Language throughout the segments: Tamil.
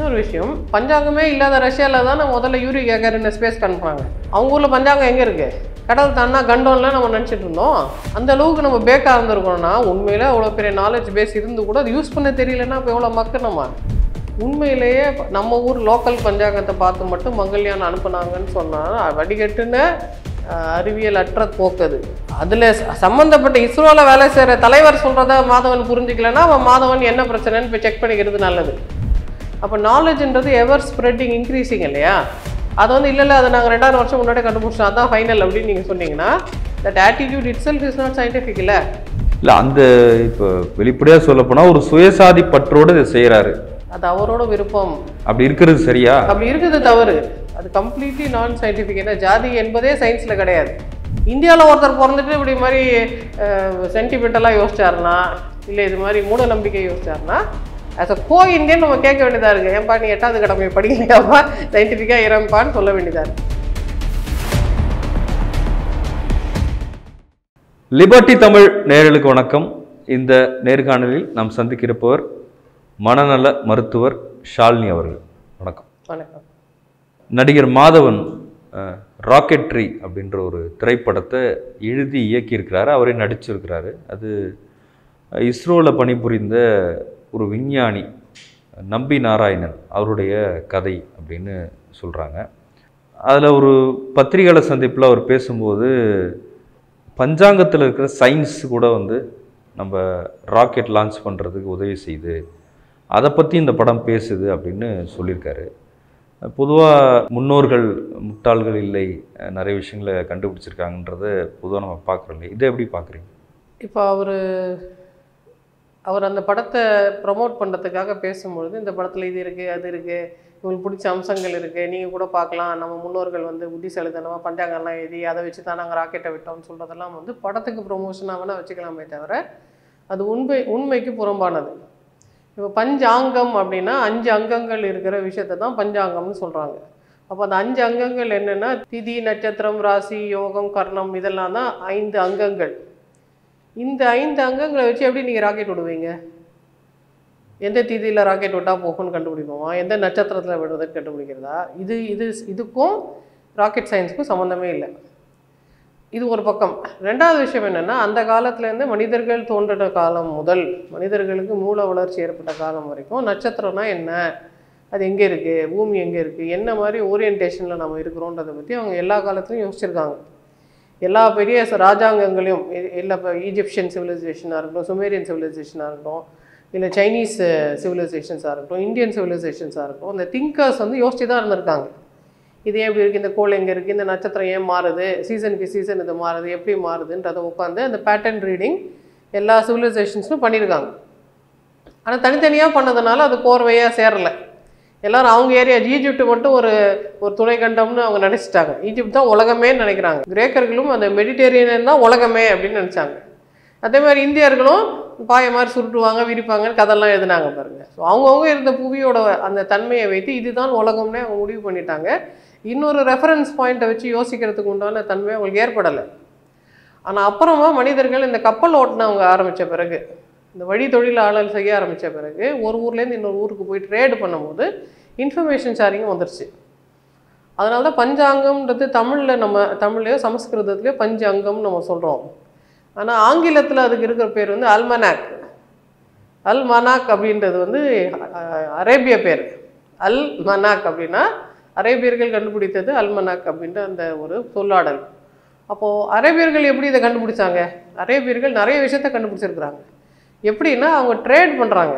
இன்னொரு விஷயம் பஞ்சாங்கமே இல்லாத ரஷ்யாவில் தான் முதல்ல யூரி கேகரின் ஸ்பேஸ் அனுப்புனாங்க அவங்க ஊரில் பஞ்சாங்கம் எங்கே இருக்கு கடல் தானா கண்டோம்ல நம்ம நினச்சிட்டு இருந்தோம் அந்த அளவுக்கு நம்ம பேக்காக இருந்திருக்கோம்னா உண்மையில அவ்வளோ பெரிய நாலேஜ் பேஸ் இருந்து கூட அது யூஸ் பண்ண தெரியலன்னா இப்போ எவ்வளோ மக்கள் நம்ம உண்மையிலேயே நம்ம ஊர் லோக்கல் பஞ்சாங்கத்தை பார்த்து மட்டும் மங்கல்யான் அனுப்புனாங்கன்னு சொன்னால் வடிகட்டுன அஹ், அறிவியல் அற்ற போக்குது அதில் சம்மந்தப்பட்ட இஸ்ரோவில் வேலை செய்கிற தலைவர் சொல்கிறத மாதவன் புரிஞ்சுக்கலன்னா அவன் மாதவன் என்ன பிரச்சனைன்னு போய் செக் பண்ணிக்கிறது நல்லது அப்போ நாலேஜ்ன்றது எவர் ஸ்ப்ரெட்டிங் இன்க்ரீசிங் இல்லையா அது வந்து இல்லை இல்லை அதை நாங்கள் ரெண்டாயிரம் வருஷம் முன்னாடி கண்டுபிடிச்சோம் அதான் ஃபைனல் அப்படின்னு நீங்கள் சொன்னீங்கன்னா that attitude itself is not scientific இல்லை இல்லை அந்த இப்போ வெளிப்படையாக சொல்லப்போனால் ஒரு சுயசாதி பற்றோடு இதை செய்கிறாரு அது அவரோட விருப்பம் அப்படி இருக்கிறது சரியா அப்படி இருக்குது தவறு அது கம்ப்ளீட்லி நான் சயின்டிஃபிக் ஏன்னா ஜாதி என்பதே சயின்ஸில் கிடையாது இந்தியாவில் ஒருத்தர் பிறந்துட்டு இப்படி மாதிரி சென்டிமெண்டலாக யோசிச்சாருன்னா இல்லை இது மாதிரி மூட நம்பிக்கை யோசிச்சாருன்னா ஆஸ் அ கோ இந்தியன் நம்ம கேட்க வேண்டியதாக இருக்குது ஏன்பா நீ எட்டாவது கடமை படிக்கலையாப்பா சயின்டிஃபிக்காக இறம்பான்னு சொல்ல வேண்டியதாக இருக்குது லிபர்ட்டி தமிழ் நேயர்களுக்கு வணக்கம் இந்த நேர்காணலில் நாம் சந்திக்கிறப்பவர் மனநல மருத்துவர் ஷாலினி அவர்கள் வணக்கம் வணக்கம் நடிகர் மாதவன் அஹ், ராக்கெட்ரி அப்படின்ற ஒரு திரைப்படத்தை எழுதி இயக்கியிருக்கிறாரு அவரே நடிச்சிருக்கிறாரு அது இஸ்ரோவில் பணிபுரிந்த ஒரு விஞ்ஞானி நம்பி நாராயணன் அவருடைய கதை அப்படின்னு சொல்கிறாங்க அதில் ஒரு பத்திரிகையாளர் சந்திப்பில் அவர் பேசும்போது பஞ்சாங்கத்தில் இருக்கிற சயின்ஸ் கூட வந்து நம்ம ராக்கெட் லான்ச் பண்ணுறதுக்கு உதவி செய்யுது அதை பற்றி இந்த படம் பேசுது அப்படின்னு சொல்லியிருக்காரு பொதுவாக முன்னோர்கள் முட்டாள்கள் இல்லை அஹ் நிறைய விஷயங்களை கண்டுபிடிச்சிருக்காங்கன்றத பொதுவாக நம்ம பார்க்குறோம் இல்லையா இதை எப்படி பார்க்குறீங்க இப்போ அவர் அவர் அந்த படத்தை ப்ரமோட் பண்ணுறதுக்காக பேசும்பொழுது இந்த படத்தில் இது இருக்குது அது இருக்குது உங்களுக்கு பிடிச்ச அம்சங்கள் இருக்குது நீங்கள் கூட பார்க்கலாம் நம்ம முன்னோர்கள் வந்து புத்திசாலித்தனமாக பஞ்சாங்கம்லாம் எழுதி அதை வச்சு தான் நாங்கள் ராக்கெட்டை விட்டோம்னு சொல்கிறதெல்லாம் வந்து படத்துக்கு ப்ரொமோஷனாக வேணால் வச்சுக்கலாமே தவிர அது உண்மை உண்மைக்கு புறம்பானது இப்போ பஞ்சாங்கம் அப்படின்னா அஞ்சு அங்கங்கள் இருக்கிற விஷயத்தை தான் பஞ்சாங்கம்னு சொல்கிறாங்க அப்போ அந்த அஞ்சு அங்கங்கள் என்னென்னா திதி நட்சத்திரம் ராசி யோகம் கர்ணம் இதெல்லாம் தான் ஐந்து அங்கங்கள் இந்த ஐந்து அங்கங்களை வச்சு எப்படி நீங்கள் ராக்கெட் விடுவீங்க எந்த திதியில் ராக்கெட் விட்டால் போகும்னு கண்டுபிடிப்போமா எந்த நட்சத்திரத்தில் விடுறதுன்னு கண்டுபிடிக்கிறதா இது இது இதுக்கும் ராக்கெட் சயின்ஸுக்கும் சம்மந்தமே இல்லை இது ஒரு பக்கம் ரெண்டாவது விஷயம் என்னென்னா அந்த காலத்துலேருந்து மனிதர்கள் தோன்றின காலம் முதல் மனிதர்களுக்கு மூல வளர்ச்சி ஏற்பட்ட காலம் வரைக்கும் நட்சத்திரம்னா என்ன அது எங்கே இருக்குது பூமி எங்கே இருக்குது என்ன மாதிரி ஓரியன்டேஷனில் நம்ம இருக்கிறோன்றதை பற்றி அவங்க எல்லா காலத்துலையும் யோசிச்சிருக்காங்க எல்லா பெரிய ச- ராஜாங்கங்களையும் எ- எல்லா இப்போ ஈஜிப்சியன் சிவிலைசேஷனாக இருக்கட்டும் சுமேரியன் சிவிலைசேஷனாக இருக்கட்டும் இல்லை சைனீஸ் சிவிலைசேஷன்ஸாக இருக்கட்டும் இந்தியன் சிவிலைசேஷன்ஸாக இருக்கட்டும் இந்த திங்கர்ஸ் வந்து யோசிச்சு தான் இருந்திருக்காங்க இது ஏன் இப்படி இருக்குது இந்த கோள் எங்கே இருக்குது இந்த நட்சத்திரம் ஏன் மாறுது சீசனுக்கு சீசன் இது மாறுது எப்படி மாறுதுன்றதை உட்காந்து அந்த பேட்டர்ன் ரீடிங் எல்லா சிவிலைசேஷன்ஸும் பண்ணியிருக்காங்க ஆனால் தனித்தனியாக பண்ணதுனால அது கோர்வையாக சேரலை எல்லாரும் அவங்க ஏரியா ஈஜிப்ட் மட்டும் ஒரு ஒரு துணை கண்டம்னு அவங்க நினச்சிட்டாங்க ஈஜிப்ட் தான் உலகமே நினைக்கிறாங்க கிரேக்கர்களும் அந்த மெடிடேரியன் தான் உலகமே அப்படின்னு நினச்சாங்க அதே மாதிரி இந்தியர்களும் பாய மாதிரி சுருட்டுவாங்க விரிப்பாங்கன்னு கதெல்லாம் எழுதுனாங்க பாருங்க ஸோ அவங்கவுங்க இருந்த புவியோட அந்த தன்மையை வைத்து இதுதான் உலகம்னே அவங்க முடிவு பண்ணிட்டாங்க இன்னொரு ரெஃபரன்ஸ் பாயிண்ட்டை வச்சு யோசிக்கிறதுக்கு உண்டான தன்மை அவங்களுக்கு ஏற்படலை ஆனால் அப்புறமா மனிதர்கள் இந்த கப்பல் ஓட்டினவங்க ஆரம்பித்த பிறகு இந்த வழி தொழிலாளர் செய்ய ஆரம்பித்த பிறகு ஒரு ஊர்லேருந்து இன்னொரு ஊருக்கு போய் ட்ரேடு பண்ணும்போது இன்ஃபர்மேஷன் ஷேரிங்கும் வந்துருச்சு அதனால தான் பஞ்சாங்கம்ன்றது தமிழில் நம்ம தமிழ்லையோ சமஸ்கிருதத்துலையோ பஞ்சாங்கம்னு நம்ம சொல்கிறோம் ஆனால் ஆங்கிலத்தில் அதுக்கு இருக்கிற பேர் வந்து அல்மனாக் அல் மனாக் அப்படின்றது வந்து அஹ், அரேபிய பேர் அல் மனாக் அப்படின்னா அரேபியர்கள் கண்டுபிடித்தது அல்மனாக் அப்படின்ற அந்த ஒரு சொல்லாடல் அப்போது அரேபியர்கள் எப்படி இதை கண்டுபிடிச்சாங்க அரேபியர்கள் நிறைய விஷயத்த கண்டுபிடிச்சிருக்கிறாங்க எப்படின்னா அவங்க ட்ரேட் பண்ணுறாங்க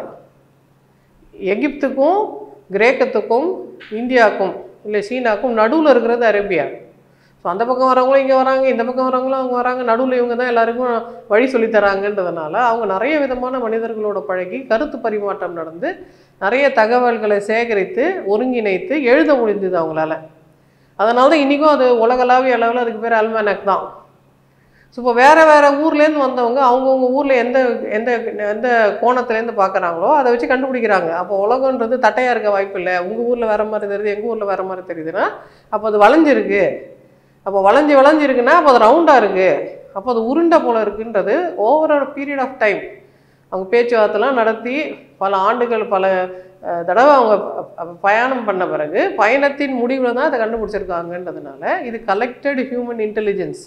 எகிப்துக்கும் கிரேக்கத்துக்கும் இந்தியாவுக்கும் இல்லை சீனாக்கும் நடுவில் இருக்கிறது அரேபியா ஸோ அந்த பக்கம் வரவங்களும் இங்கே வராங்க இந்த பக்கம் வரவங்களும் அவங்க வராங்க நடுவில் இவங்க தான் எல்லாருக்கும் வழி சொல்லித் தராங்கன்றதுனால அவங்க நிறைய விதமான மனிதர்களோட பழகி கருத்து பரிமாற்றம் நடந்து நிறைய தகவல்களை சேகரித்து ஒருங்கிணைத்து எழுத முடிந்தது அவங்களால அதனால தான் இன்றைக்கும் அது உலகளாவிய அளவில் அதுக்கு பேர் அல்மேனக் தான் ஸோ இப்போ வேறு வேறு ஊர்லேருந்து வந்தவங்க அவங்கவுங்க ஊரில் எந்த எந்த எந்த கோணத்துலேருந்து பார்க்குறாங்களோ அதை வச்சு கண்டுபிடிக்கிறாங்க அப்போ உலகன்றது தட்டையாக இருக்க வாய்ப்பு இல்லை உங்கள் ஊரில் வேறு மாதிரி தெரியுது எங்கள் ஊரில் வேறு மாதிரி தெரியுதுன்னா அப்போ அது வளைஞ்சிருக்கு அப்போ வளைஞ்சு வளைஞ்சு இருக்குன்னா அப்போ அது ரவுண்டாக இருக்குது அப்போ அது உருண்டை போல இருக்குன்றது ஓவர் பீரியட் ஆஃப் டைம் அவங்க பேச்சுவார்த்தைலாம் நடத்தி பல ஆண்டுகள் பல அஹ், தடவை அவங்க ப- ப- பயணம் பண்ண பிறகு பயணத்தின் முடிவில் தான் அதை கண்டுபிடிச்சிருக்காங்கன்றதுனால இது கலெக்டட் ஹியூமன் இன்டெலிஜென்ஸ்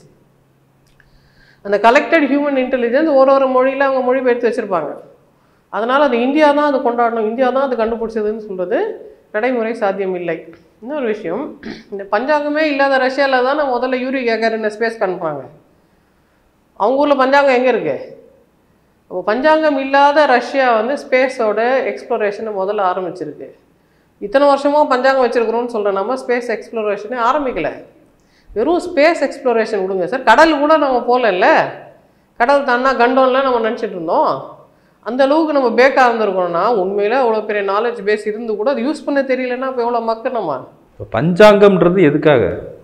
அந்த கலெக்டட் ஹியூமன் இன்டெலிஜென்ஸ் ஒரு ஒரு மொழியில் அவங்க மொழிபெயர்த்து வச்சுருப்பாங்க அதனால் அது இந்தியா தான் அது கொண்டாடணும் இந்தியா தான் அது கண்டுபிடிச்சதுன்னு சொல்கிறது நடைமுறை சாத்தியம் இல்லை இன்னொரு விஷயம் இந்த பஞ்சாங்கமே இல்லாத ரஷ்யாவில் தான் முதல்ல யூரி கேகரின் ஸ்பேஸ்க்கு அனுப்புறாங்க அவங்க ஊரில் பஞ்சாங்கம் எங்கே இருக்கு அப்போ பஞ்சாங்கம் இல்லாத ரஷ்யா வந்து ஸ்பேஸோட எக்ஸ்ப்ளோரேஷனை முதல்ல ஆரம்பிச்சிருக்கு இத்தனை வருஷமாக பஞ்சாங்கம் வச்சுருக்குறோம்னு சொல்கிற நம்ம ஸ்பேஸ் எக்ஸ்ப்ளோரேஷனே ஆரம்பிக்கல வெறும் ஸ்பேஸ் எக்ஸ்ப்ளோரேஷன் விடுங்க சார் கடல் கூட நம்ம போகலல்ல கடல் தானா கண்டோம்லாம் நம்ம நினச்சிட்டு இருந்தோம் அந்த அளவுக்கு நம்ம பேக்காக இருந்திருக்கோம்னா உண்மையில் அவ்வளோ பெரிய நாலேஜ் பேஸ் இருந்து கூட அது யூஸ் பண்ண தெரியலன்னா இப்போ எவ்வளோ மக்கள் நம்ம இப்போ பஞ்சாங்கம்ன்றது எதுக்காக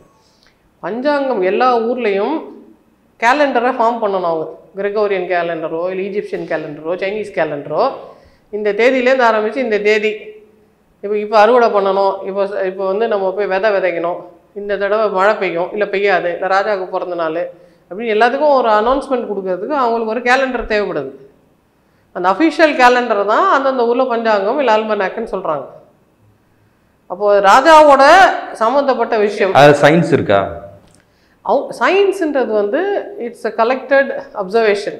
பஞ்சாங்கம் எல்லா ஊர்லேயும் கேலண்டரை ஃபார்ம் பண்ணணும் அவங்க கிரெகோரியன் கேலண்டரோ இல்லை ஈஜிப்சியன் கேலண்டரோ சைனீஸ் கேலண்டரோ இந்த தேதியிலேருந்து ஆரம்பித்து இந்த தேதி இப்போ இப்போ அறுவடை பண்ணணும் இப்போ ச- இப்போ வந்து நம்ம போய் விதை விதைக்கணும் இந்த தடவை மழை பெய்யும் இல்லை பெய்யாது இல்லை ராஜாவுக்கு பிறந்த நாள் அப்படின்னு எல்லாத்துக்கும் ஒரு அனௌன்ஸ்மெண்ட் கொடுக்கறதுக்கு அவங்களுக்கு ஒரு கேலண்டர் தேவைப்படுது அந்த அஃபிஷியல் கேலண்டர் தான் அந்தந்த ஊரில் பஞ்சாங்கம் இல்லை அல்மனாக்குன்னு சொல்கிறாங்க அப்போது ராஜாவோட சம்மந்தப்பட்ட விஷயம் அது சயின்ஸ் இருக்கா அவங்க சயின்ஸுன்றது வந்து it's uh collected observation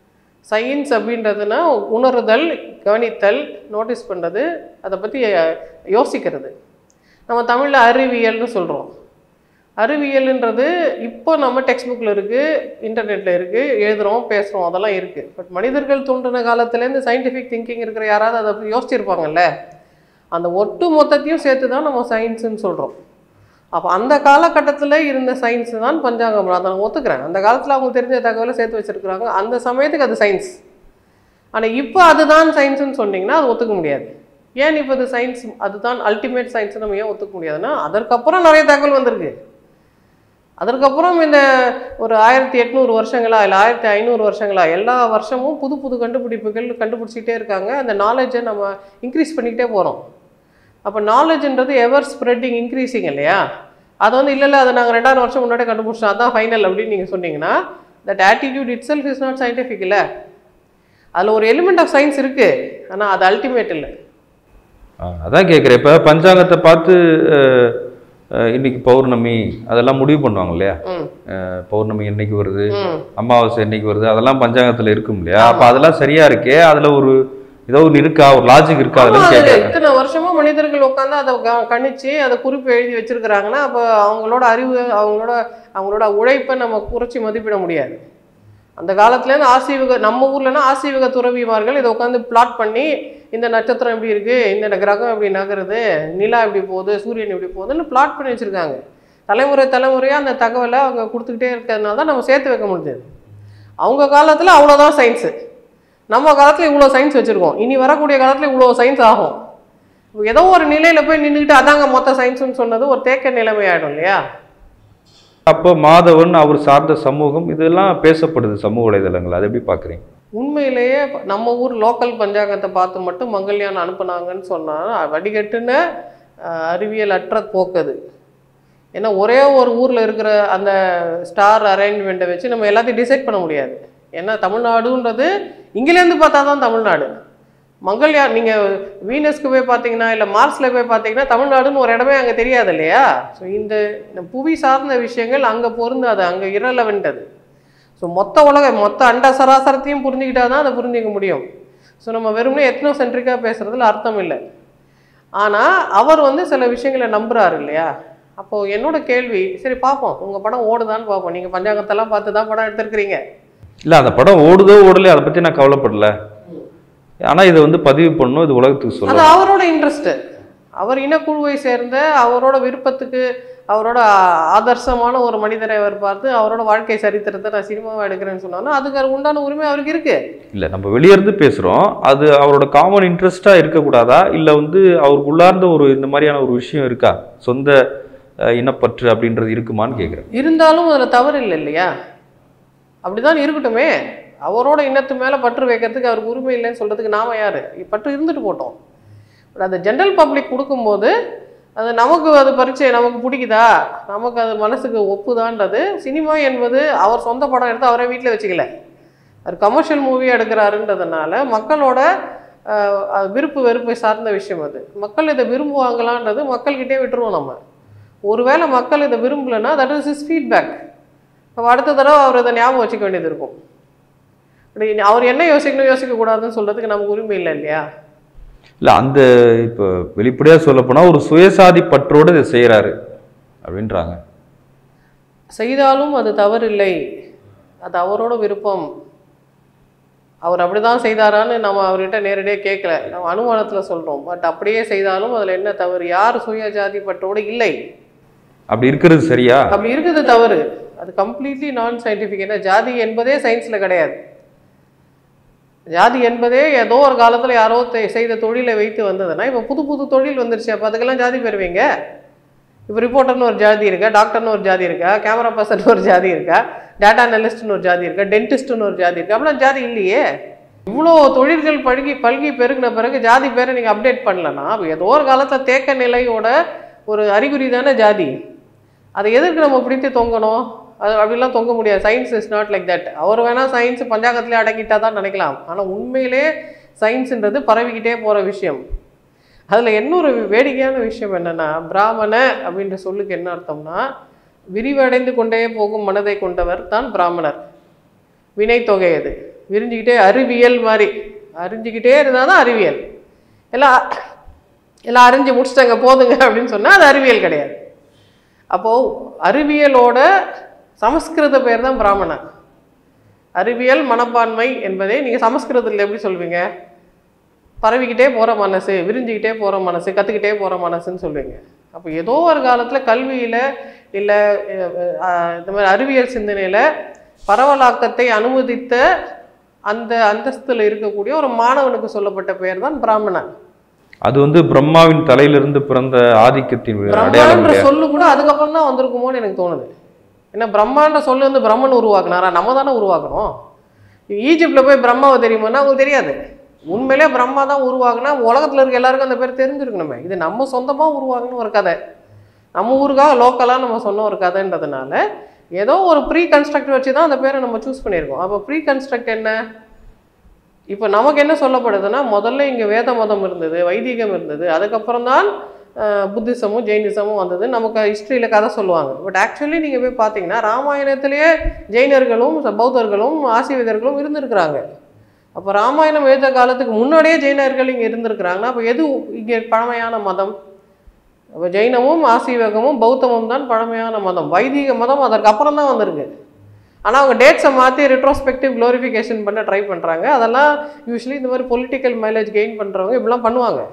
science அப்படின்றதுனா உணருதல் கவனித்தல் நோட்டீஸ் பண்ணுறது அதை பற்றி யோசிக்கிறது நம்ம தமிழில் அறிவியல்னு சொல்கிறோம் அறிவியல்ன்றது இப்போ நம்ம டெக்ஸ்ட் புக்கில் இருக்குது இன்டர்நெட்டில் இருக்குது எழுதுகிறோம் பேசுகிறோம் அதெல்லாம் இருக்குது பட் மனிதர்கள் தோன்றின காலத்துலேருந்து சயின்டிஃபிக் திங்கிங் இருக்கிற யாராவது அதை பத்தி யோசிச்சிருப்பாங்கல்ல அந்த ஒட்டு மொத்தத்தையும் சேர்த்து தான் நம்ம சயின்ஸுன்னு சொல்கிறோம் அப்போ அந்த காலகட்டத்தில் இருந்த சயின்ஸ் தான் பஞ்சாங்கம் அதை நான் ஒத்துக்கிறேன் அந்த காலத்தில் அவங்க தெரிஞ்ச தகவலை சேர்த்து வச்சுருக்குறாங்க அந்த சமயத்துக்கு அது சயின்ஸ் ஆனால் இப்போ அதுதான் சயின்ஸ்னு சொன்னீங்கன்னா அது ஒத்துக்க முடியாது ஏன் இப்போ இது சயின்ஸ் அதுதான் அல்டிமேட் சயின்ஸ் நம்ம ஏன் ஒத்துக்க முடியாதுன்னா அதற்கப்புறம் நிறைய தகவல் வந்திருக்கு அதற்கப்புறம் இந்த ஒரு ஆயிரத்தி எட்நூறு வருஷங்களா இல்லை ஆயிரத்தி ஐநூறு வருஷங்களா எல்லா வருஷமும் புது புது கண்டுபிடிப்புகள் கண்டுபிடிச்சிக்கிட்டே இருக்காங்க அந்த நாலேஜை நம்ம இன்க்ரீஸ் பண்ணிக்கிட்டே போகிறோம் அப்போ நாலேஜ்ன்றது எவர் ஸ்ப்ரெட்டிங் இன்க்ரீஸிங் இல்லையா அது வந்து இல்லை இல்லை அதை நாங்கள் ரெண்டாயிரம் வருஷம் முன்னாடி கண்டுபிடிச்சோம் அதான் ஃபைனல் அப்படின்னு நீங்கள் சொன்னீங்கன்னா that attitude itself is not scientific இல்லை அதில் ஒரு எலிமெண்ட் ஆஃப் சயின்ஸ் இருக்குது ஆனால் அது அல்டிமேட் இல்லை ஆ, அதான் கேட்குறேன் இப்போ பஞ்சாங்கத்தை பார்த்து அஹ், அஹ், இன்னைக்கு பௌர்ணமி அதெல்லாம் முடிவு பண்ணுவாங்க இல்லையா ம் அஹ், பௌர்ணமி என்னைக்கு வருது ம் அமாவாசை என்னைக்கு வருது அதெல்லாம் பஞ்சாங்கத்தில் இருக்கும் இல்லையா அப்போ அதெல்லாம் சரியா இருக்கே அதில் ஒரு ஏதோ ஒன்று இருக்கா ஒரு லாஜிக் இருக்கா ஆமா, அதெல்லாம் அது கேட்குறேன் இத்தனை வருஷமா மனிதர்கள் உட்காந்து அதை க- கணிச்சு அதை குறிப்பு எழுதி வச்சிருக்கிறாங்கன்னா அப்போ அவங்களோட அறிவு அவங்களோட அவங்களோட உழைப்பை நம்ம குறைச்சி மதிப்பிட முடியாது அந்த காலத்துலேருந்து ஆசீவக நம்ம ஊர்லனா ஆசீவக துறவிமார்கள் இதை உட்காந்து பிளாட் பண்ணி இந்த நட்சத்திரம் எப்படி இருக்கு இந்த கிரகம் எப்படி நகருது நிலா எப்படி போகுது சூரியன் எப்படி போகுதுன்னு பிளாட் பண்ணி வச்சிருக்காங்க தலைமுறை தலைமுறையாக அந்த தகவலை அவங்க கொடுத்துக்கிட்டே இருக்கிறதுனால தான் நம்ம சேர்த்து வைக்க முடிஞ்சது அவங்க காலத்தில் அவ்வளோதான் சயின்ஸு நம்ம காலத்தில் இவ்வளோ சயின்ஸ் வச்சுருக்கோம் இனி வரக்கூடிய காலத்தில் இவ்வளோ சயின்ஸ் ஆகும் இப்ப ஏதோ ஒரு நிலையில் போய் நின்றுக்கிட்டு அதாங்க மொத்த சயின்ஸ்னு சொன்னது ஒரு தேக்க நிலைமை ஆகிடும் இல்லையா அப்போ மாதவன் அவர் சார்ந்த சமூகம் இதெல்லாம் பேசப்படுது சமூக வலைதளங்கள் அதை எப்படி பார்க்குறீங்க உண்மையிலேயே ப- நம்ம ஊர் லோக்கல் பஞ்சாங்கத்தை பார்த்து மட்டும் மங்கள்யான் அனுப்புனாங்கன்னு சொன்னால் வடிகட்டுன அஹ், அறிவியல் அற்ற போக்குது ஏன்னா ஒரே ஒரு ஊரில் இருக்கிற அந்த ஸ்டார் அரேஞ்ச்மெண்ட்டை வச்சு நம்ம எல்லாத்தையும் டிசைட் பண்ண முடியாது ஏன்னா தமிழ்நாடுன்றது இங்கிலேருந்து பார்த்தா தான் தமிழ்நாடு மங்கள்யான் நீங்கள் வீனஸ்க்கு போய் பார்த்தீங்கன்னா இல்லை மார்ஸில் போய் பார்த்தீங்கன்னா தமிழ்நாடுன்னு ஒரு இடமே அங்கே தெரியாது இல்லையா ஸோ இந்த இந்த புவி சார்ந்த விஷயங்கள் அங்கே பொருந்தாது அங்கே இரலவெண்ட் அது ஸோ மொத்த உலக மொத்த அண்ட சராசரத்தையும் புரிஞ்சுக்கிட்டா தான் அதை புரிஞ்சிக்க முடியும் ஸோ நம்ம வெறுமனே எத்னோ சென்ட்ரிக்காக பேசுகிறதுல அர்த்தம் இல்லை ஆனால் அவர் வந்து சில விஷயங்களை நம்புறாரு இல்லையா அப்போது என்னோட கேள்வி சரி பார்ப்போம் உங்கள் படம் ஓடுதான்னு பார்ப்போம் நீங்கள் பஞ்சாங்கத்தெல்லாம் பார்த்து தான் படம் எடுத்திருக்கிறீங்க இல்லை அந்த படம் ஓடுதோ ஓடலையோ அதை பற்றி நான் கவலைப்படல ஆனால் இதை வந்து பதிவு பண்ணணும் இது உலகத்துக்கு அது சொல்லணும் அவரோட இன்ட்ரெஸ்ட்டு அவர் இனக்குழுவை சேர்ந்த அவரோட விருப்பத்துக்கு அவரோட ஆதர்சமான ஒரு மனிதரை அவர் பார்த்து அவரோட வாழ்க்கை சரித்திரத்தை நான் சினிமாவை எடுக்கிறேன்னு சொன்னாலும் அதுக்கு உண்டான உரிமை அவருக்கு இருக்கு இல்லை நம்ம வெளியே இருந்து பேசுகிறோம் அது அவரோட காமன் இன்ட்ரெஸ்ட்டாக இருக்கக்கூடாதா இல்லை வந்து அவருக்கு உள்ளார்ந்த ஒரு இந்த மாதிரியான ஒரு விஷயம் இருக்கா சொந்த அஹ், இனப்பற்று அப்படின்றது இருக்குமான்னு கேட்குறேன் இருந்தாலும் அதில் தவறு இல்லை இல்லையா அப்படிதான் இருக்கட்டுமே அவரோட இனத்து மேலே பற்று வைக்கிறதுக்கு அவருக்கு உரிமை இல்லைன்னு சொல்கிறதுக்கு நாம யார் பற்று இருந்துட்டு போட்டோம் பட் அந்த ஜென்ரல் பப்ளிக் கொடுக்கும்போது அது நமக்கு அது பரிச்சை நமக்கு பிடிக்குதா நமக்கு அது மனசுக்கு ஒப்புதான்றது சினிமா என்பது அவர் சொந்த படம் எடுத்து அவரே வீட்டில் வச்சுக்கல அவர் கமர்ஷியல் மூவி எடுக்கிறாருன்றதுனால மக்களோட ஆஹ் அது விருப்பு வெறுப்பை சார்ந்த விஷயம் அது மக்கள் இதை விரும்புவாங்களான்றது மக்கள்கிட்டே விட்டுருவோம் நம்ம ஒருவேளை மக்கள் இதை விரும்பலைன்னா தட் இஸ் இஸ் ஃபீட்பேக் அப்போ அடுத்த தடவை அவர் இதை ஞாபகம் வச்சுக்க வேண்டியது இருக்கும் அப்படி அவர் என்ன யோசிக்கணும் யோசிக்கக்கூடாதுன்னு சொல்கிறதுக்கு நமக்கு உரிமை இல்லை இல்லையா இல்லை அந்த இப்போ வெளிப்படையாக சொல்லப்போனால் ஒரு சுயசாதி பற்றோடு இதை செய்கிறாரு அப்படின்றாங்க செய்தாலும் அது தவறில்லை அது அவரோட விருப்பம் அவர் அப்படிதான் செய்தாரான்னு நம்ம அவர்கிட்ட நேரடியாக கேட்கல நம்ம அனுமானத்தில் சொல்கிறோம் பட் அப்படியே செய்தாலும் அதில் என்ன தவறு யார் சுய ஜாதி பற்றோடு இல்லை அப்படி இருக்கிறது சரியா அப்படி இருக்குது தவறு அது கம்ப்ளீட்லி நான் சயின்டிஃபிக் ஏன்னா ஜாதி என்பதே சயின்ஸில் கிடையாது ஜாதி என்பதே ஏதோ ஒரு காலத்தில் யாரோ தெ- செய்த தொழிலை வைத்து வந்ததுன்னா இப்போ புது புது தொழில் வந்துருச்சு அப்போ அதுக்கெல்லாம் ஜாதி பெறுவீங்க இப்போ ரிப்போர்ட்டர்னு ஒரு ஜாதி இருக்கா டாக்டர்னு ஒரு ஜாதி இருக்கா கேமரா பர்சன் ஒரு ஜாதி இருக்கா டேட்டா அனலிஸ்ட்னு ஒரு ஜாதி இருக்கா டென்டிஸ்ட்னு ஒரு ஜாதி இருக்கா அப்படிலாம் ஜாதி இல்லையே இவ்வளோ தொழில்கள் பழகி பல்கி பெருகின பிறகு ஜாதி பேரை நீங்கள் அப்டேட் பண்ணலன்னா அப்ப ஏதோ ஒரு காலத்தில் தேக்க நிலையோட ஒரு அறிகுறி தானே ஜாதி அதை எதற்கு நம்ம பிடித்து தொங்கணும் அது அப்படிலாம் தொங்க முடியாது science is not like that அவர் வேணால் சயின்ஸ் பஞ்சாங்கத்திலே அடக்கிட்டா தான் நினைக்கலாம் ஆனால் உண்மையிலே சயின்ஸுன்றது பரவிக்கிட்டே போகிற விஷயம் அதில் இன்னொரு வேடிக்கையான விஷயம் என்னென்னா பிராமண அப்படின்ற சொல்லுக்கு என்ன அர்த்தம்னா விரிவடைந்து கொண்டே போகும் மனதை கொண்டவர் தான் பிராமணர் வினைத்தொகை அது விரிஞ்சுக்கிட்டே அறிவியல் மாதிரி அறிஞ்சிக்கிட்டே இருந்தால் தான் அறிவியல் எல்லாம் எல்லாம் அறிஞ்சு முடிச்சிட்டாங்க போதுங்க அப்படின்னு சொன்னால் அது அறிவியல் கிடையாது அப்போது அறிவியலோட சமஸ்கிருத பேர் தான் பிராமணன் அறிவியல் மனப்பான்மை என்பதை நீங்கள் சமஸ்கிருதத்தில் எப்படி சொல்வீங்க பரவிக்கிட்டே போகிற மனசு விரிஞ்சிக்கிட்டே போகிற மனசு கற்றுக்கிட்டே போகிற மனசுன்னு சொல்லுவீங்க அப்போ ஏதோ ஒரு காலத்தில் கல்வியில் இல்லை இந்த மாதிரி அறிவியல் சிந்தனையில் பரவலாக்கத்தை அனுமதித்த அந்த அந்தஸ்தில் இருக்கக்கூடிய ஒரு மாணவனுக்கு சொல்லப்பட்ட பெயர் தான் பிராமணன் அது வந்து பிரம்மாவின் தலையிலிருந்து பிறந்த ஆதிக்கத்தின் அடையாளம் பிரம்மான்ற இல்லையா சொல்லு கூட அதுக்கப்புறம் தான் வந்திருக்குமோன்னு எனக்கு தோணுது ஏன்னா பிரம்மான்ற சொல்லு வந்து பிரம்மன் உருவாக்குனாரா நம்ம தானே உருவாக்கணும் ஈஜிப்டில் போய் பிரம்மாவை தெரியுமான்னா அவங்களுக்கு தெரியாது உண்மையிலே பிரம்மா தான் உருவாக்குனா உலகத்தில் இருக்க எல்லாருக்கும் அந்த பேர் தெரிஞ்சிருக்கணுமே இது நம்ம சொந்தமாக உருவாக்குன ஒரு கதை நம்ம ஊருக்காக லோக்கலாக நம்ம சொன்ன ஒரு கதைன்றதுனால ஏதோ ஒரு ப்ரீ கன்ஸ்ட்ரக்ட் வச்சு தான் அந்த பேரை நம்ம சூஸ் பண்ணியிருக்கோம் அப்போ ப்ரீ கன்ஸ்ட்ரக்ட் என்ன இப்போ நமக்கு என்ன சொல்லப்படுதுன்னா முதல்ல இங்கே வேத மதம் இருந்தது வைதிகம் இருந்தது அதுக்கப்புறம் தான் அஹ், புத்திசமும் ஜெயினிசமும் வந்தது நமக்கு ஹிஸ்ட்ரியில் கதை சொல்லுவாங்க பட் ஆக்சுவலி நீங்கள் போய் பார்த்தீங்கன்னா ராமாயணத்திலேயே ஜெயினர்களும் ச- பௌத்தர்களும் ஆசிரியர்களும் இருந்திருக்கிறாங்க அப்போ ராமாயணம் எழுத காலத்துக்கு முன்னாடியே ஜெயினர்கள் இங்கே இருந்திருக்கிறாங்கன்னா அப்போ எது இங்கே பழமையான மதம் அப்போ ஜெயினமும் ஆசீவகமும் பௌத்தமும் தான் பழமையான மதம் வைதிக மதம் அதற்கு அப்புறம் தான் வந்திருக்கு ஆனால் அவங்க டேட்ஸை மாற்றி ரெட்ரோஸ்பெக்டிவ் க்ளோரிஃபிகேஷன் பண்ண ட்ரை பண்ணுறாங்க அதெல்லாம் யூஸ்வலி இந்த மாதிரி பொலிட்டிக்கல் மைலேஜ் கெயின் பண்ணுறவங்க இப்படிலாம் பண்ணுவாங்க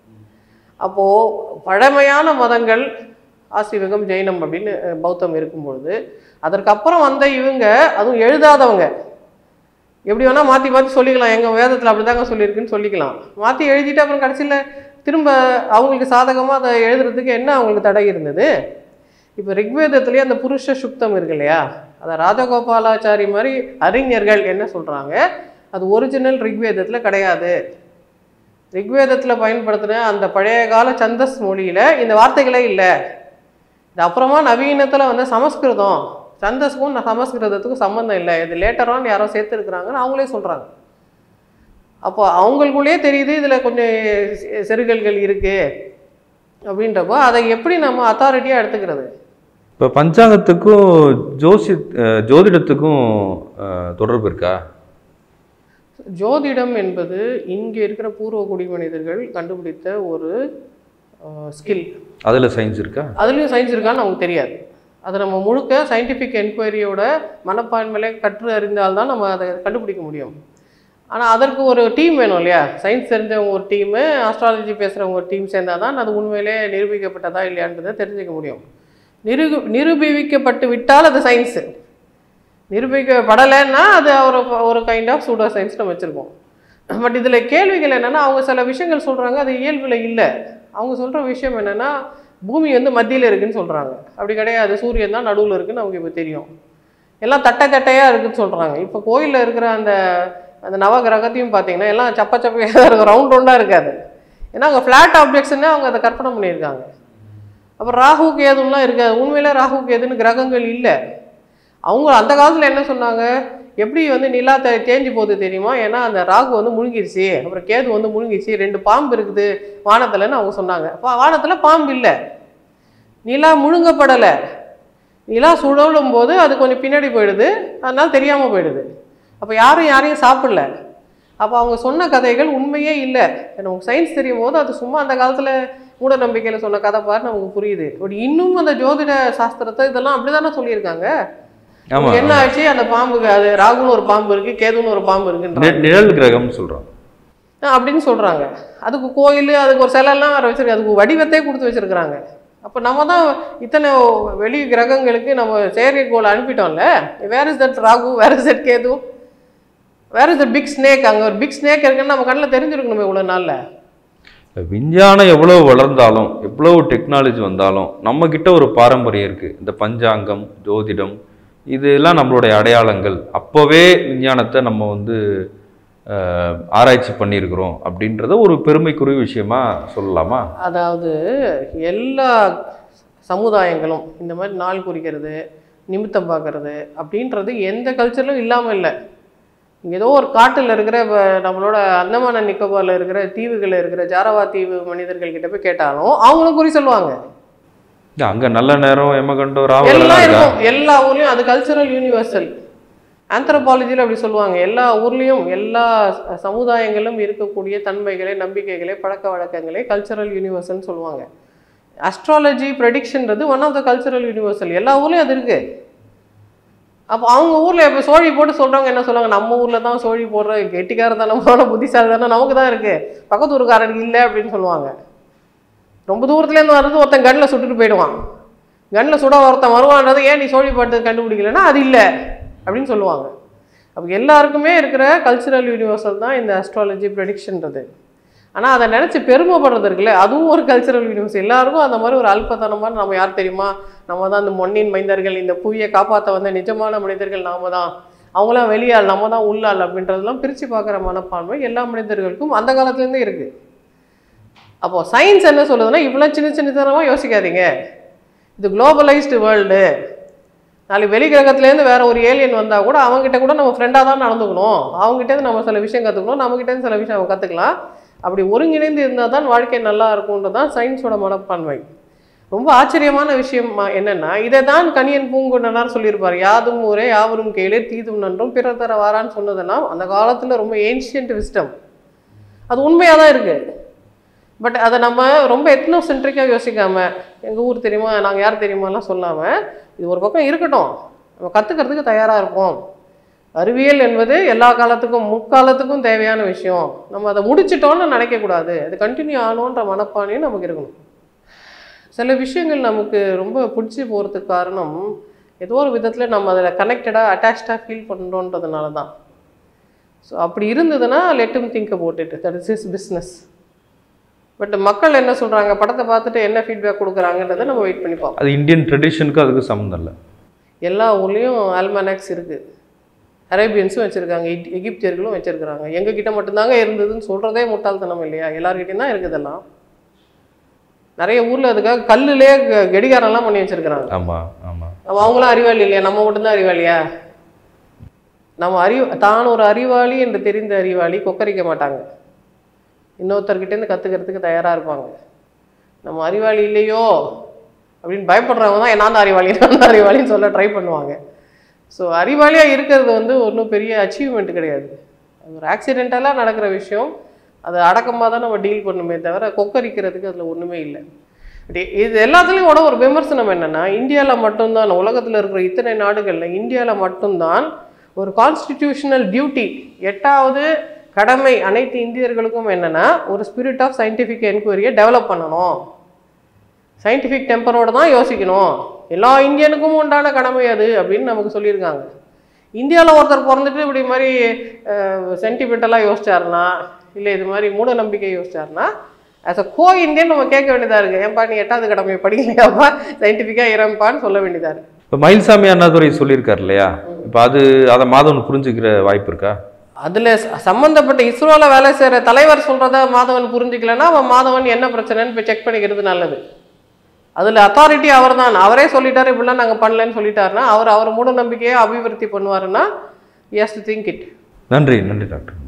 அப்போது பழமையான மதங்கள் ஆசீவகம் ஜெயினம் அப்படின்னு அஹ், பௌத்தம் இருக்கும்பொழுது அதற்கப்புறம் வந்த இவங்க அதுவும் எழுதாதவங்க எப்படி வேணால் மாற்றி மாற்றி சொல்லிக்கலாம் எங்கள் வேதத்தில் அப்படி தாங்க சொல்லியிருக்குன்னு சொல்லிக்கலாம் மாற்றி எழுதிட்டு அப்புறம் கடைசியில் திரும்ப அவங்களுக்கு சாதகமாக அதை எழுதுறதுக்கு என்ன அவங்களுக்கு தடை இருந்தது இப்போ ரிக்வேதத்துலேயே அந்த புருஷ சுக்தம் இருக்கு இல்லையா அதை ராஜகோபாலாச்சாரி மாதிரி அறிஞர்கள் என்ன சொல்கிறாங்க அது ஒரிஜினல் ரிக்வேதத்தில் கிடையாது ரிக்வேதத்தில் பயன்படுத்தின அந்த பழைய கால சந்தஸ் மொழியில் இந்த வார்த்தைகளே இல்லை இது அப்புறமா நவீனத்தில் வந்து சமஸ்கிருதம் சந்தஸ்க்கும் ந- சமஸ்கிருதத்துக்கும் சம்மந்தம் இல்லை இது லேட்டரான்னு யாரோ சேர்த்துருக்குறாங்கன்னு அவங்களே சொல்கிறாங்க அப்போ அவங்களுக்குள்ளேயே தெரியுது இதில் கொஞ்சம் செ- செருகல்கள் இருக்குது அப்படின்றப்போ அதை எப்படி நம்ம அத்தாரிட்டியாக எடுத்துக்கிறது இப்போ பஞ்சாங்கத்துக்கும் ஜோசி அஹ், ஜோதிடத்துக்கும் அஹ், தொடர்பு இருக்கா ஜோதிடம் என்பது இங்கே இருக்கிற பூர்வ குடி மனிதர்கள் கண்டுபிடித்த ஒரு ஸ்கில் அதில் சயின்ஸ் இருக்கா அதுலேயும் சயின்ஸ் இருக்கான்னு நமக்கு தெரியாது அதை நம்ம முழுக்க சயின்டிஃபிக் என்கொயரியோட மனப்பான்மையிலே கற்று அறிந்தால்தான் நம்ம அதை கண்டுபிடிக்க முடியும் ஆனால் அதற்கு ஒரு டீம் வேணும் இல்லையா சயின்ஸ் தெரிஞ்சவங்க ஒரு டீமு ஆஸ்ட்ராலஜி பேசுகிறவங்க ஒரு டீம் சேர்ந்தால் தான் அது உண்மையிலே நிரூபிக்கப்பட்டதா இல்லையான்றதை தெரிஞ்சுக்க முடியும் நிரு நிரூபிக்கப்பட்டு விட்டால் அது சயின்ஸு நிரூபிக்கப்படலைன்னா அது ஒரு ஒரு கைண்ட் ஆஃப் சூடோ சயின்ஸ் நம்ம வச்சுருக்கோம் பட் இதில் கேள்விகள் என்னென்னா அவங்க சில விஷயங்கள் சொல்கிறாங்க அது இயல்பில் இல்லை அவங்க சொல்கிற விஷயம் என்னென்னா பூமி வந்து மத்தியில் இருக்குன்னு சொல்கிறாங்க அப்படி கிடையாது சூரியன் தான் நடுவில் இருக்குன்னு அவங்க இப்போ தெரியும் எல்லாம் தட்டை தட்டையாக இருக்குன்னு சொல்கிறாங்க இப்போ கோயிலில் இருக்கிற அந்த அந்த நவ கிரகத்தையும் பார்த்தீங்கன்னா எல்லாம் சப்ப சப்பையாக தான் இருக்கும் ரவுண்ட் ரவுண்டாக இருக்காது ஏன்னா அவங்க ஃப்ளாட் ஆப்ஜெக்ட்ஸ்னு அவங்க அதை கற்பனை பண்ணியிருக்காங்க அப்புறம் ராகு கேதுலாம் இருக்காது உண்மையிலே ராகு கேதுன்னு கிரகங்கள் இல்லை அவங்க அந்த காலத்தில் என்ன சொன்னாங்க எப்படி வந்து நிலா தே தேஞ்சு போகுது தெரியுமா ஏன்னா அந்த ராகு வந்து முழுங்கிருச்சு அப்புறம் கேது வந்து முழுங்கிருச்சு ரெண்டு பாம்பு இருக்குது வானத்துலன்னு அவங்க சொன்னாங்க அப்போ வானத்தில் பாம்பு இல்லை நிலா முழுங்கப்படலை நிலா சுழலும் போது அது கொஞ்சம் பின்னாடி போயிடுது அதனால தெரியாமல் போயிடுது அப்போ யாரும் யாரையும் சாப்பிடல அப்போ அவங்க சொன்ன கதைகள் உண்மையே இல்லை நமக்கு சயின்ஸ் தெரியும் போது அது சும்மா அந்த காலத்தில் மூட நம்பிக்கையில் சொன்ன கதை பாரு நமக்கு புரியுது பட் இன்னும் அந்த ஜோதிட சாஸ்திரத்தை இதெல்லாம் அப்படி தானே சொல்லியிருக்காங்க ஆமா என்ன ஆச்சு அந்த பாம்புக்கு அது ராகுன்னு ஒரு பாம்பு இருக்கு கேதுன்னு ஒரு பாம்பு இருக்குன்ற நி- நிழல் கிரகம்னு சொல்றோம் அப்படின்னு சொல்றாங்க அதுக்கு கோயில் அதுக்கு ஒரு சிலைலாம் வேற வச்சிருக்கு அதுக்கு வடிவத்தை கொடுத்து வச்சிருக்கிறாங்க அப்போ நம்ம தான் இத்தனை வெளி கிரகங்களுக்கு நம்ம செயற்கைக்கோள் அனுப்பிட்டோம்ல where is that Rahu where is that Ketu where is that big snake அங்கே ஒரு பிக் ஸ்னேக் இருக்குன்னு நம்ம கண்ணில் தெரிஞ்சிருக்கணுமே இவ்வளோ நாளில் விஞ்ஞானம் எவ்வளவு வளர்ந்தாலும் எவ்வளவு டெக்னாலஜி வந்தாலும் நம்ம கிட்ட ஒரு பாரம்பரியம் இருக்கு இந்த பஞ்சாங்கம் ஜோதிடம் இதெல்லாம் நம்மளுடைய அடையாளங்கள் அப்போவே விஞ்ஞானத்தை நம்ம வந்து அஹ், ஆராய்ச்சி பண்ணியிருக்கிறோம் அப்படின்றத ஒரு பெருமைக்குரிய விஷயமா சொல்லலாமா அதாவது எல்லா சமுதாயங்களும் இந்த மாதிரி நாள் குறிக்கிறது நிமித்தம் பார்க்கறது அப்படின்றது எந்த கல்ச்சர்லும் இல்லாமல் இல்லை இங்க ஏதோ ஒரு காட்டில் இருக்கிற வ- நம்மளோட அந்தமான நிக்கோபாரில் இருக்கிற தீவுகளில் இருக்கிற ஜாரவா தீவு மனிதர்கள் கிட்ட போய் கேட்டாலும் அவங்களும் குறி சொல்லுவாங்க இல்ல, அங்க நல்ல நேரம் எமகண்டோ ராவலாம் எல்லாம் இருக்கா இருக்கும் எல்லா ஊர்லயும் அது கல்ச்சரல் யூனிவர்சல் ஆந்த்ரோபாலஜியில் அப்படி சொல்லுவாங்க எல்லா ஊர்லேயும் எல்லா ச- சமுதாயங்களும் இருக்கக்கூடிய தன்மைகளை நம்பிக்கைகளை பழக்க வழக்கங்களை கல்ச்சரல் யூனிவர்சல்னு சொல்லுவாங்க அஸ்ட்ராலஜி ப்ரெடிக்ஷன்றது one of the cultural universal எல்லா ஊர்லேயும் அது இருக்கு அப்போ அவங்க ஊரில் இப்போ சோழி போட்டு சொல்கிறவங்க என்ன சொல்லுவாங்க நம்ம ஊரில் தான் சோழி போடுற கெட்டிக்காரத்தனமான புத்திசாலி தானே நமக்கு தான் இருக்குது பக்கத்து ஊருக்காரனுக்கு இல்லை அப்படின்னு சொல்லுவாங்க ரொம்ப தூரத்துலேருந்து வர்றது ஒருத்தன் கண்ணில் சுட்டுட்டு போயிடுவான் கண்ணில் சுட ஒருத்தன் வருவான்றது ஏன் நீ சோழி பாட்டு கண்டுபிடிக்கலன்னா அது இல்லை அப்படின்னு சொல்லுவாங்க அப்போ எல்லாருக்குமே இருக்கிற கல்ச்சுரல் யூனிவர்சல் தான் இந்த அஸ்ட்ராலஜி ப்ரெடிக்ஷன்றது ஆனால் அதை நினச்சி பெருமைப்படுறது இருக்குல்ல அதுவும் ஒரு கல்ச்சுரல் யூனிவர்ஸ் எல்லாருக்கும் அந்த மாதிரி ஒரு அல்பத்தனமான நம்ம யார் தெரியுமா நம்ம தான் இந்த மண்ணின் மைந்தர்கள் இந்த புவியை காப்பாற்ற வந்த நிஜமான மனிதர்கள் நாம தான் அவங்களாம் வெளியாள் நம்ம தான் உள்ளாள் அப்படின்றதெல்லாம் பிரித்து பார்க்குற மனப்பான்மை எல்லா மனிதர்களுக்கும் அந்த காலத்துலேருந்தே இருக்குது அப்போ சயின்ஸ் என்ன சொல்லுதுன்னா இவ்வளோ சின்ன சின்னத்தனமாக யோசிக்காதீங்க இது குளோபலைஸ்டு வேர்ல்டு நாளைக்கு வெளி கிரகத்துலேருந்து வேற ஒரு ஏலியன் வந்தால் கூட அவங்ககிட்ட கூட நம்ம ஃப்ரெண்டாக தான் நடந்துக்கணும் அவங்ககிட்டேருந்து நம்ம சில விஷயம் கற்றுக்கணும் நம்மகிட்டேருந்து சில விஷயம் அவங்க கற்றுக்கலாம் அப்படி ஒருங்கிணைந்து இருந்தால் தான் வாழ்க்கை நல்லா இருக்கும்ன்றது தான் சயின்ஸோட மனப்பான்மை ரொம்ப ஆச்சரியமான விஷயம் ம- என்னன்னா இதை தான் கணியன் பூங்குன்றனார் சொல்லியிருப்பார் யாதும் ஊரே யாவரும் கேளு தீதும் நன்றும் பிறர் தர வாரான்னு சொன்னதெல்லாம் அந்த காலத்தில் ரொம்ப ஏன்ஷியன்ட் விஸ்டம் அது உண்மையாக தான் இருக்குது பட் அதை நம்ம ரொம்ப எத்னோ சென்ட்ரிக்காக யோசிக்காமல் எங்கள் ஊர் தெரியுமா நாங்கள் யார் தெரியுமாலாம் சொல்லாமல் இது ஒரு பக்கம் இருக்கட்டும் நம்ம கற்றுக்கிறதுக்கு தயாராக இருப்போம் அறிவியல் என்பது எல்லா காலத்துக்கும் முக்காலத்துக்கும் தேவையான விஷயம் நம்ம அதை முடிச்சிட்டோம்னு நினைக்கக்கூடாது அது கண்டினியூ ஆகணுன்ற மனப்பானையும் நமக்கு இருக்கணும் சில விஷயங்கள் நமக்கு ரொம்ப பிடிச்சி போகிறதுக்கு காரணம் ஏதோ ஒரு விதத்தில் நம்ம அதில் கனெக்டடாக அட்டாச்சாக ஃபீல் பண்ணுறோன்றதுனால தான் ஸோ அப்படி இருந்ததுன்னா let us think about it that is is business but மக்கள் என்ன சொல்கிறாங்க படத்தை பார்த்துட்டு என்ன ஃபீட்பேக் கொடுக்குறாங்கன்றதை நம்ம வெயிட் பண்ணி பார்ப்போம் அது இந்தியன் ட்ரெடிஷனுக்கு அதுக்கு சம்மந்தம் இல்லை எல்லா ஊர்லேயும் ஆல்மனாக்ஸ் இருக்குது அரேபியன்ஸும் வச்சுருக்காங்க எகிப்தியர்களும் வச்சுருக்காங்க எங்கள் கிட்ட மட்டும்தாங்க இருந்ததுன்னு சொல்கிறதே முட்டாள்தனம் இல்லையா எல்லார்கிட்டையும் தான் இருக்குதெல்லாம் நிறைய ஊரில் அதுக்காக கல்லுலே க- கடிகாரம்லாம் பண்ணி வச்சுருக்கிறாங்க ஆமா ஆமா அப்ப அவங்களாம் அறிவாளி இல்லையா நம்ம மட்டும்தான் அறிவாளியா நம்ம அறிவு தான் ஒரு அறிவாளி என்று தெரிந்த அறிவாளி கொக்கரிக்க மாட்டாங்க இன்னொருத்தர்கிட்டேருந்து கற்றுக்கிறதுக்கு தயாராக இருப்பாங்க நம்ம அறிவாளி இல்லையோ அப்படின்னு பயப்படுறவங்க தான் நான் தான் அறிவாளி நான் தான் அறிவாளின்னு சொல்ல ட்ரை பண்ணுவாங்க ஸோ அறிவாளியாக இருக்கிறது வந்து ஒன்றும் பெரிய அச்சீவ்மெண்ட் கிடையாது அது ஒரு ஆக்சிடென்டலாக நடக்கிற விஷயம் அது அடக்கமாக தான் நம்ம டீல் பண்ணுமே தவிர கொக்கரிக்கிறதுக்கு அதில் ஒன்றுமே இல்லை இது- இது எல்லாத்துலேயும் கூட ஒரு விமர்சனம் என்னென்னா இந்தியாவில் மட்டும்தான் உலகத்தில் இருக்கிற இத்தனை நாடுகளில் இந்தியாவில் மட்டும்தான் ஒரு கான்ஸ்டிடியூஷனல் டியூட்டி எட்டாவது கடமை அனைத்து இந்தியர்களுக்கும் என்னென்னா ஒரு ஸ்பிரிட் ஆஃப் சயின்டிஃபிக் என்கொயரியை டெவலப் பண்ணணும் சயின்டிஃபிக் டெம்பரோட தான் யோசிக்கணும் எல்லா இந்தியனுக்கும் உண்டான கடமை அது அப்படின்னு நமக்கு சொல்லியிருக்காங்க இந்தியாவில் ஒருத்தர் பிறந்துட்டு இப்படி மாதிரி சென்டிமெண்டலாக யோசிச்சாருன்னா இல்லை இது மாதிரி மூட நம்பிக்கை யோசிச்சாருன்னா ஆஸ் அ கோ இந்தியன் நம்ம கேட்க வேண்டியதாக இருக்குது ஏன்பா நீ எட்டாவது கடமையை படிக்கலையாப்பா சயின்டிஃபிக்காக இறம்பான்னு சொல்ல வேண்டியதாக இருக்குது இப்போ மயில்சாமி அண்ணாதுரை சொல்லியிருக்காரு இல்லையா இப்போ அது அதை மாதவன் புரிஞ்சுக்கிற வாய்ப்பு இருக்கா அதில் சம்மந்தப்பட்ட இஸ்ரோவில் வேலை செய்கிற தலைவர் சொல்கிறத மாதவன் புரிஞ்சிக்கலன்னா அவன் மாதவன் என்ன பிரச்சனைன்னு போய் செக் பண்ணிக்கிறது நல்லது அதில் அத்தாரிட்டி அவர் தான் அவரே சொல்லிட்டாரு இப்படிலாம் நாங்கள் பண்ணலன்னு சொல்லிட்டாருன்னா அவர் அவர் மூட நம்பிக்கையை அபிவிருத்தி பண்ணுவாருன்னா he has to think it நன்றி நன்றி டாக்டர்